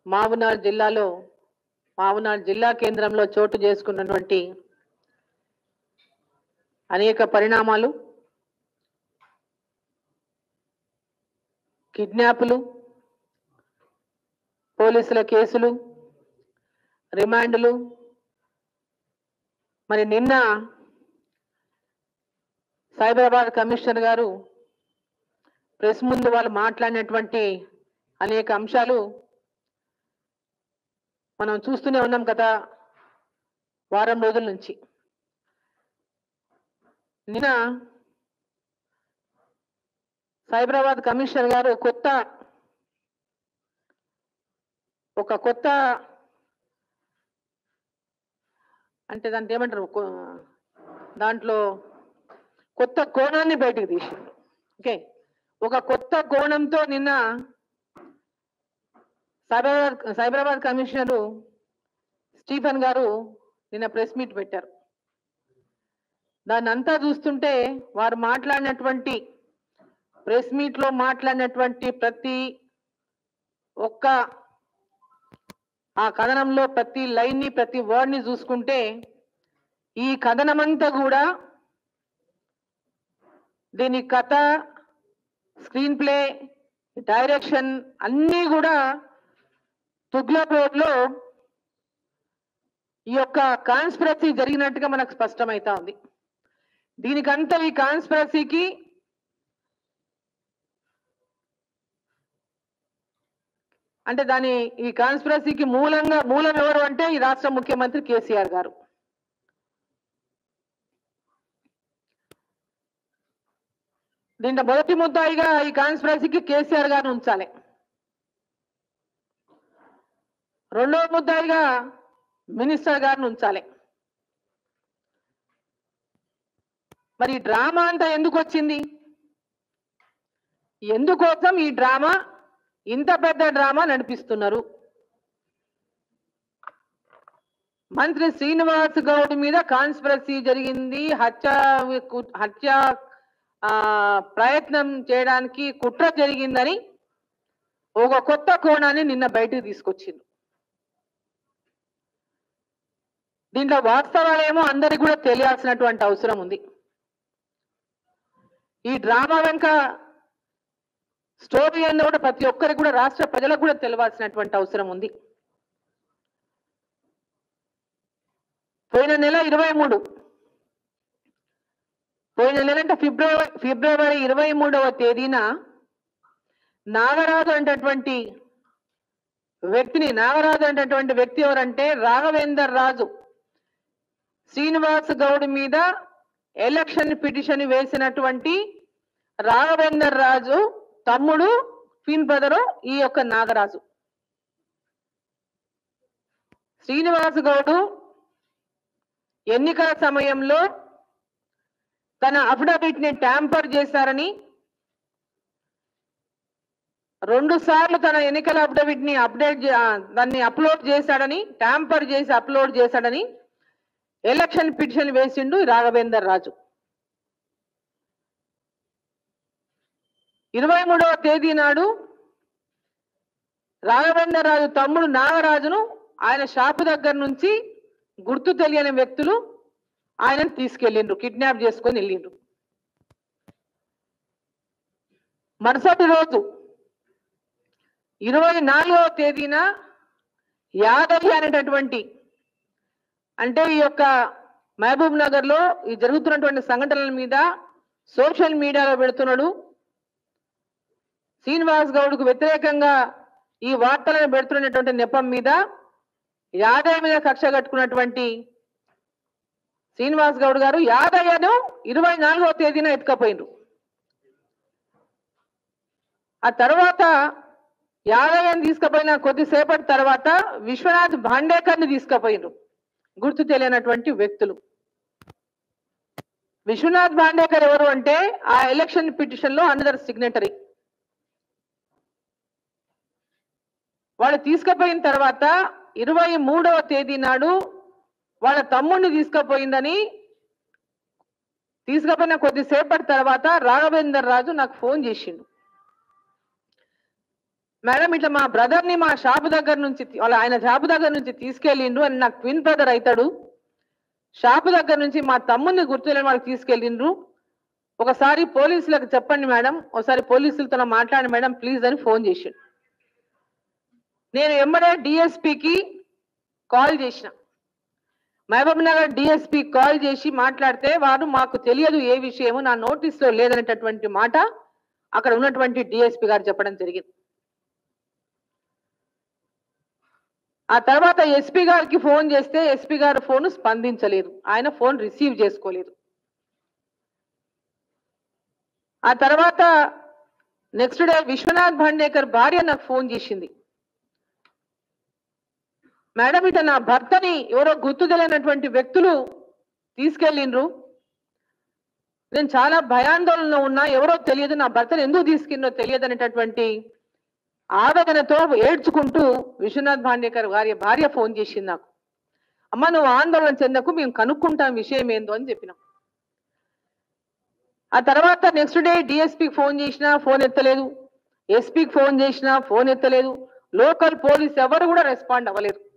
మావునార్ జిల్లాలో మావునార్ జిల్లా కేంద్రంలో చోటు చేసుకున్నటువంటి అనేక పరిణామాలు కిడ్నాపులు పోలీసుల కేసులు రిమాండ్లు మరి నిన్న సైబరాబాద్ కమిషనర్ గారు ప్రెస్ ముందు వాళ్ళు మాట్లాడినటువంటి అనేక అంశాలు మనం చూస్తూనే ఉన్నాం కదా వారం రోజుల నుంచి నిన్న సైబరాబాద్ కమిషనర్ గారు కొత్త ఒక కొత్త అంటే దాంట్లో ఏమంటారు కొ- దాంట్లో కొత్త కోణాన్ని బయటికి తీసిండు ఓకే ఒక కొత్త కోణంతో నిన్న సైబరాబాద్ సైబరాబాద్ కమిషనరు స్టీఫెన్ గారు నిన్న ప్రెస్ మీట్ పెట్టారు దాన్ని అంతా చూస్తుంటే వారు మాట్లాడినటువంటి ప్రెస్ మీట్ లో మాట్లాడినటువంటి ప్రతి ఒక్క ఆ కథనంలో ప్రతి లైన్ ని ప్రతి వర్డ్ ని చూసుకుంటే ఈ కథనమంతా కూడా దీని కథ స్క్రీన్ ప్లే డైరెక్షన్ అన్నీ కూడా తుగ్లక్ రోడ్ లో ఈ యొక్క కాన్స్పిరసీ జరిగినట్టుగా మనకు స్పష్టమైతా ఉంది దీనికంతా ఈ కాన్స్పిరసీకి అంటే దాని ఈ కాన్స్పిరసీకి మూలంగా మూలం ఎవరు అంటే ఈ రాష్ట్ర ముఖ్యమంత్రి కేసీఆర్ గారు దీంట్లో మొదటి ముద్దాయిగా ఈ కాన్స్పిరసీకి కేసీఆర్ గారిని ఉంచాలి రెండవ ముద్దాయిగా మినిస్టర్ గారిని ఉంచాలి మరి ఈ డ్రామా అంతా ఎందుకు వచ్చింది ఎందుకోసం ఈ డ్రామా ఇంత పెద్ద డ్రామా నడిపిస్తున్నారు మంత్రి శ్రీనివాస్ గౌడ్ మీద కాన్స్పిరసీ జరిగింది హత్య కు- హత్య ఆ, ప్రయత్నం చేయడానికి కుట్ర జరిగిందని ఒక కొత్త కోణాన్ని నిన్న బయటకు తీసుకొచ్చింది దీంట్లో వాస్తవాలేమో అందరికి కూడా తెలియాల్సినటువంటి అవసరం ఉంది ఈ డ్రామా వెనుక స్టోరీ అన్న కూడా ప్రతి ఒక్కరికి కూడా రాష్ట్ర ప్రజలకు కూడా తెలియాల్సినటువంటి అవసరం ఉంది పోయిన నెల ఇరవై మూడు పోయిన నెల అంటే ఫిబ్రవరి ఫిబ్రవరి ఇరవై మూడవ తేదీన నాగరాజు అనేటటువంటి వ్యక్తిని నాగరాజు అనేటటువంటి వ్యక్తి ఎవరంటే రాఘవేందర్ రాజు శ్రీనివాస్ గౌడ్ మీద ఎలక్షన్ పిటిషన్ వేసినటువంటి రాఘవేందర్ రాజు తమ్ముడు ఫిన్ బ్రదరు ఈ యొక్క నాగరాజు శ్రీనివాస్ గౌడు ఎన్నికల సమయంలో తన అఫిడవిట్ ని ట్యాంపర్ చేశారని రెండు సార్లు తన ఎన్నికల అఫిడవిట్ ని అప్డేట్ చే- ఆ, దాన్ని అప్లోడ్ చేశాడని ట్యాంపర్ చేసి అప్లోడ్ చేశాడని ఎలక్షన్ పిటిషన్ వేసిండు ఈ రాఘవేందర్ రాజు ఇరవై మూడవ తేదీ నాడు రాఘవేంద్ర రాజు తమ్ముడు నాగరాజును ఆయన షాపు దగ్గర నుంచి గుర్తు తెలియని వ్యక్తులు ఆయనను తీసుకెళ్ళిండ్రు కిడ్నాప్ చేసుకొని వెళ్ళిండ్రు మరుసటి రోజు ఇరవై నాలుగవ తేదీన యాదయ్య అనేటటువంటి అంటే ఈ యొక్క మహబూబ్ నగర్ లో ఈ జరుగుతున్నటువంటి సంఘటనల మీద సోషల్ మీడియాలో పెడుతున్నాడు శ్రీనివాస్ గౌడ్కు వ్యతిరేకంగా ఈ వార్తలను పెడుతున్నటువంటి నెపం మీద యాదయ్య మీద కక్ష కట్టుకున్నటువంటి శ్రీనివాస్ గౌడ్ గారు యాదయ్యను ఇరవై నాలుగవ తేదీన ఎత్తుకపోయిండ్రు ఆ తర్వాత యాదయ్యను తీసుకుపోయిన కొద్దిసేపటి తర్వాత విశ్వనాథ్ భాండేకర్ ని తీసుకుపోయిండ్రు గుర్తు తెలియనటువంటి వ్యక్తులు విశ్వనాథ్ భాండేకర్ ఎవరు అంటే ఆ ఎలక్షన్ పిటిషన్ లో అనదర్ సిగ్నేటరీ వాళ్ళు తీసుకుపోయిన తర్వాత ఇరవై మూడవ తేదీ నాడు వాళ్ళ తమ్ముడిని తీసుకుపోయిందని తీసుకుపోయిన కొద్దిసేపటి తర్వాత రాఘవేందర్ రాజు నాకు ఫోన్ చేసిండు మేడం ఇట్లా మా బ్రదర్ ని మా షాప్ దగ్గర నుంచి తీ- వాళ్ళ ఆయన షాప్ దగ్గర నుంచి తీసుకెళ్ళిండ్రు అని నాకు ట్విన్ బ్రదర్ అవుతాడు షాప్ దగ్గర నుంచి మా తమ్ముని గుర్తులేని వాళ్ళకి తీసుకెళ్ళిండ్రు ఒకసారి పోలీసులకు చెప్పండి మేడం ఒకసారి పోలీసులతో మాట్లాడండి మేడం ప్లీజ్ అని ఫోన్ చేసిండు నేను ఎమ్మడే డిఎస్పికి కాల్ చేసిన మహబూబ్ నగర్ డిఎస్పి కాల్ చేసి మాట్లాడితే వారు మాకు తెలియదు ఏ విషయము నా నోటీస్ లో లేదనేటటువంటి మాట అక్కడ ఉన్నటువంటి డిఎస్పి గారు చెప్పడం జరిగింది ఆ తర్వాత ఎస్పీ గారికి ఫోన్ చేస్తే ఎస్పీ గారు ఫోన్ స్పందించలేదు ఆయన ఫోన్ రిసీవ్ చేసుకోలేదు ఆ తర్వాత నెక్స్ట్ డే విశ్వనాథ్ భండేకర్ భార్య నాకు ఫోన్ చేసింది మేడం ఇట నా భర్తని ఎవరో గుర్తు తెలియనటువంటి వ్యక్తులు తీసుకెళ్ళిండ్రు నేను చాలా భయాందోళనలో ఉన్నా ఎవరో తెలియదు నా భర్తను ఎందుకు తీసుకెళ్ళినో తెలియదు అనేటటువంటి ఆవేదనతో ఏడ్చుకుంటూ విశ్వనాథ్ భాండేకర్ గారి భార్య ఫోన్ చేసింది నాకు అమ్మ నువ్వు ఆందోళన చెందకు మేము కనుక్కుంటాం విషయం ఏందో అని చెప్పినాం ఆ తర్వాత నెక్స్ట్ డే డిఎస్పీకి ఫోన్ చేసినా ఫోన్ ఎత్తలేదు ఎస్పీకి ఫోన్ చేసినా ఫోన్ ఎత్తలేదు లోకల్ పోలీస్ ఎవరు కూడా రెస్పాండ్ అవ్వలేదు